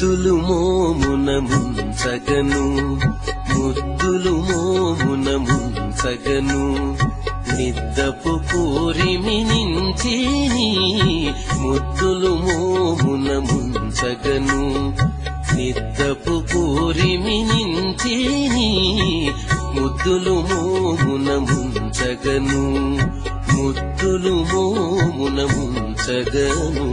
ముద్దులు మోమున ముంచగను ముద్దులు మోమున ముంచగను నిద్దపు కూరిమి నుంచి ముద్దులు మోమున ముంచగను నిద్దపు కూరిమి నుంచి ముద్దులు మోమున ముంచగను ముద్దులు మోమున ముంచగను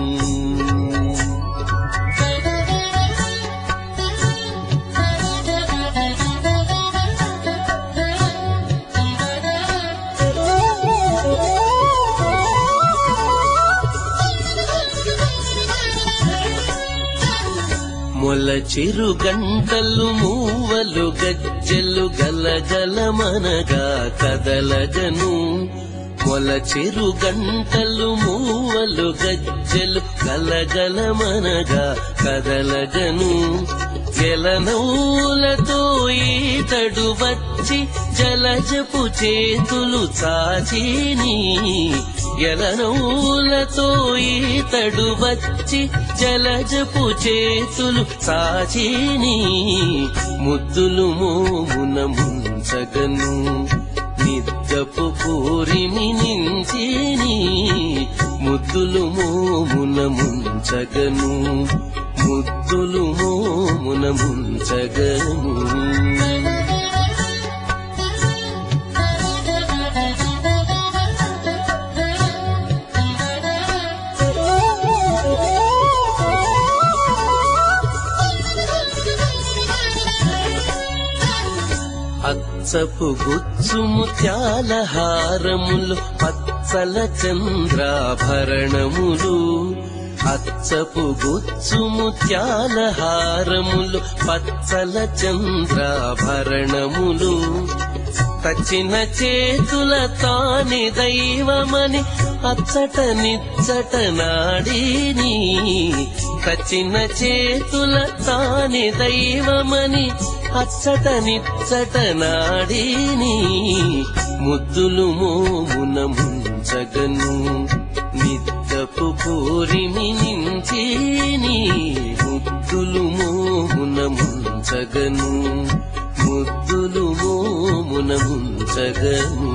మొల చిరు గంటలు మూవలు గజ్జెలు గలగలమనగా కదలగను మొల చిరు గంటలు మూవలు గజ్జెలు గలగలమనగా కదలగను జలనౌలతో ఈతడు వచ్చి జలజపు చేతులు చాచిని ఎలనౌలతో ఈతడు వచ్చి జలజపు చేతులు సాచిని ముద్దులు మోమున ముంచగను నిద్దపు పూరిమి నించిని ముద్దులు మోమున ముంచగను ముద్దులు మోమున ముంచగను అచ్చపు గుచ్చు ముత్యాల హారములు పచ్చల చంద్రాభరణములు అచ్చపు గుచ్చు ముత్యాల హారములు పచ్చల చంద్రాభరణములు తచిన చేతుల తాని దైవమని అచ్చట నిచ్చట నాడిని తచిన చేతుల తాని దైవమని అచ్చట నిచ్చట నాడిని ముద్దులు మోమున ముంచగను నిద్దపు పూరిమి నించిని ముద్దులు మోమున ముంచగను ముద్దులు మోమున ముంచగను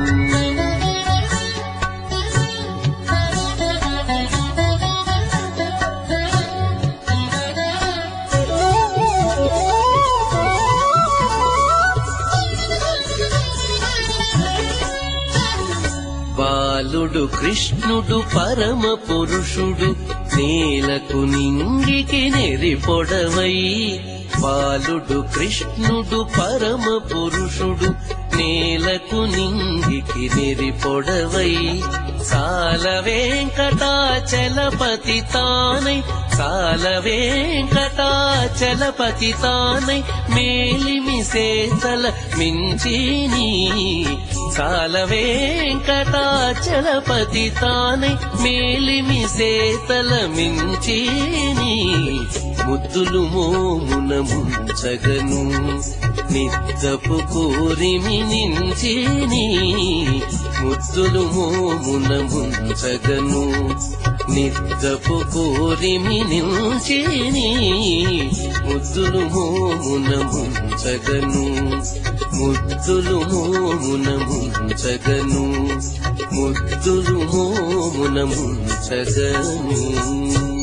బాలుడు కృష్ణుడు పరమ పురుషుడు నేలకు నింగికి నెరి పొడవై బాలుడు కృష్ణుడు పరమ పురుషుడు నేలకు నింగికి నెరి పొడవై సాల వెంకటాచలపతి తానై సాల వెంకటాచలపతి తానై మేలిమి సేతల మించిని సాల వెంకటాచలపతి తానై మేలిమి సేతల మించిని ముద్దులు మోమున ముంచగను నిద్దపు కోరిమి నించిని ముద్దులు మోమున ముంచగను నిద్దపు కోరిమి నించిని ముద్దులు మోమున ముంచగను ముద్దులు మోమున ముంచగను ముద్దులు మోమున ముంచగను